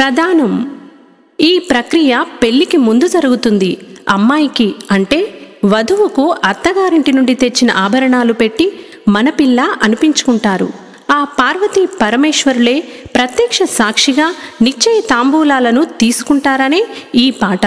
ప్రధానం ఈ ప్రక్రియ పెళ్లికి ముందు జరుగుతుంది అమ్మాయికి అంటే వధువుకు అత్తగారింటి నుండి తెచ్చిన ఆభరణాలు పెట్టి మన పిల్ల అనిపించుకుంటారు ఆ పార్వతీ పరమేశ్వరులే ప్రత్యక్ష సాక్షిగా నిశ్చయ తాంబూలాలను తీసుకుంటారనే ఈ పాట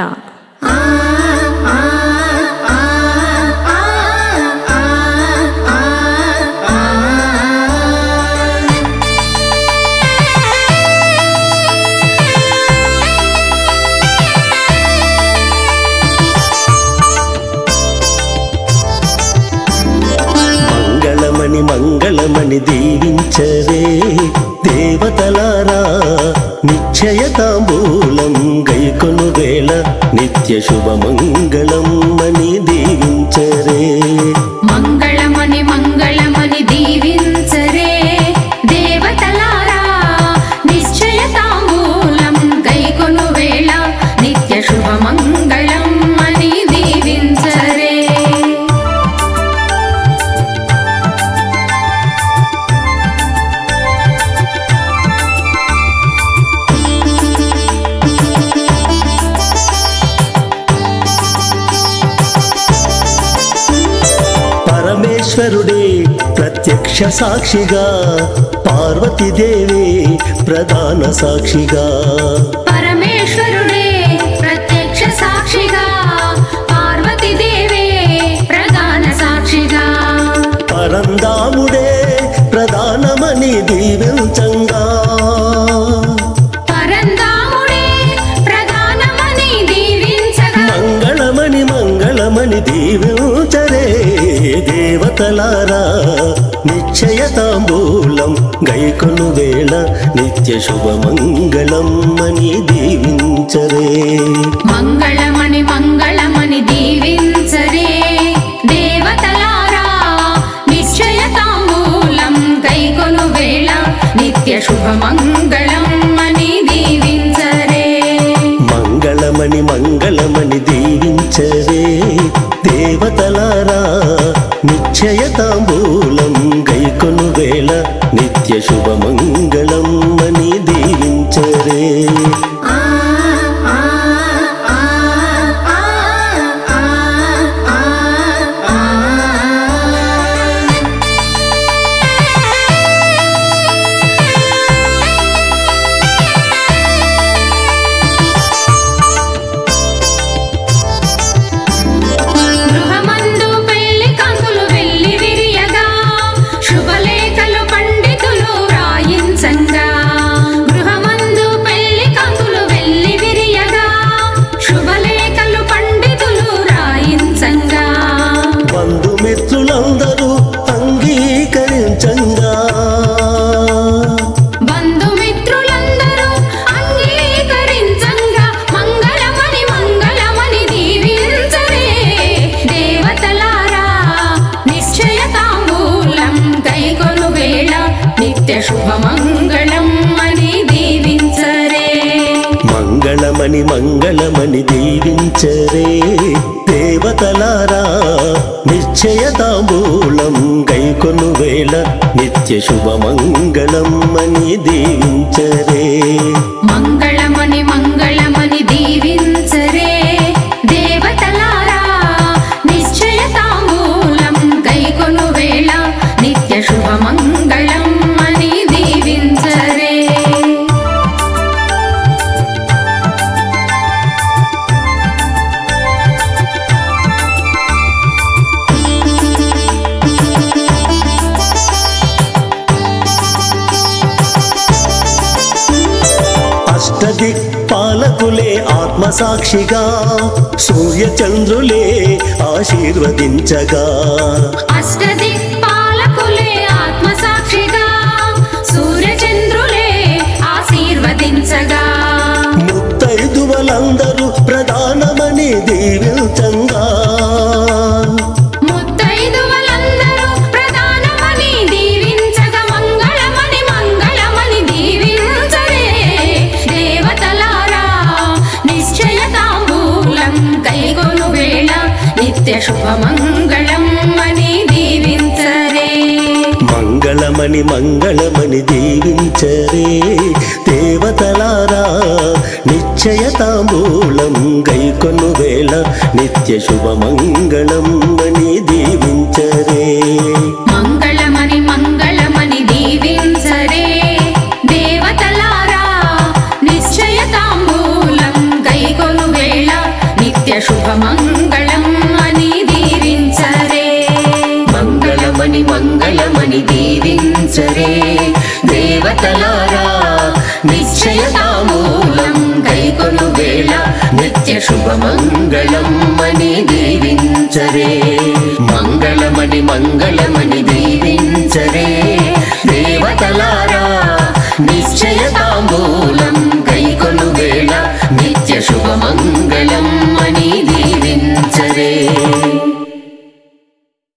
మంగళమణి మంగళమణి దీవించరే దేవతలారా నిశ్చయ తాంబూలం గైకొను వేళ నిత్య శుభ మంగళం అని దీవించరే మంగళమని మంగళమని దీవించరే దేవతలారా నిశ్చయ తాంబూలం గైకొను వేళ నిత్య శుభ మంగళం అని దీవించరే పరమేశ్వరుడే ప్రత్యక్ష సాక్షిగా పార్వతీదేవి ప్రధాన సాక్షిగా పరమేశ్వరుడే ప్రత్యక్ష సాక్షిగా పార్వతీదేవే ప్రధాన సాక్షిగా పరందాముడే ప్రధానమని దీవించంగా పరందాముడే ప్రధానమని దీవించగా మంగళమణి మంగళమణి దీవించరే దేవతలారా నిశ్చయ తాంబూలం గైకొను వేళ నిత్య శుభ మంగళం అని దీవించరే మంగళమణి మంగళమని దీవించరే దేవతలారా నిశ్చయ తాంబూలం గైకొను వేళ నిత్య శుభ మంగళం అని దీవించరే మంగళమణి మంగళమణి దీవించరే దేవతలారా నిశ్చయ తాంబూలం గైకొను వేళ నిత్య శుభ మంగళం అని దీవించరే ఆ ఆ ఆ ఆ ఆ ఆ గృహమందు పెళ్లి కంకులు వెళ్ళి విరియగా శుభలేఖలు పండితులు రాయించంగా గృహమందు పెళ్లి కంకులు వెళ్ళి విరియగా శుభలేఖలు పండితులు రాయించంగా బంధుమిత్రులందరూ అంగీకరించంగా బంధుమిత్రులందరూ అంగీకరించంగా మంగళమని మంగళమని దీవించరే దేవతలారా నిశ్చయ తాంబూలం కైకొను వేళ నిత్య శుభ మంగళం అని దీవించరే మంగళమణి మంగళమణి దీవించరే దేవతలారా నిశ్చయ తాంబూలం గైకొను వేళ నిత్య శుభ మంగళం అని దీవించరే మంగళమని మంగళమని దీవించరే దేవతలారా నిశ్చయ తాంబూలం కైకొను వేళ నిత్య శుభ మంగళం అని దీవించరే అష్టదిక్ పాలకులే ఆత్మసాక్షిగా సూర్యచంద్రులే ఆశీర్వదించగా అష్టదిక్పాలకులే ఆత్మసాక్షిగా సూర్యచంద్రులే ఆశీర్వదించగా ముత్తైదువలందరూ ప్రధానమని దీవించంగా ముత్తైదువలందరూ ప్రధానమని దీవించగా మంగళమని మంగళమని దీవించరే దేవతలారా నిశ్చయ తాంబూలం కైగొను వేళ నిత్య శుభ మంగళం అని దీవించరే మంగళమణి మంగళమణి దీవించరే దేవతలారా నిశ్చయ తాంబూలం గైకొను వేళ నిత్య శుభమంగళం అని దీవించరే మంగళమని మంగళమని దీవించరే దేవతలారా నిశ్చయ తాంబూలం గైకొను వేళ నిత్య శుభమంగళం అని దీవించరే మంగళమని మంగళమని దీవించరే దేవతలారా నిశ్చయ తాంబూలం గైకొను వేళ నిత్య శుభమంగళం అని దీవించరే మంగళమని మంగళమని దీవించరే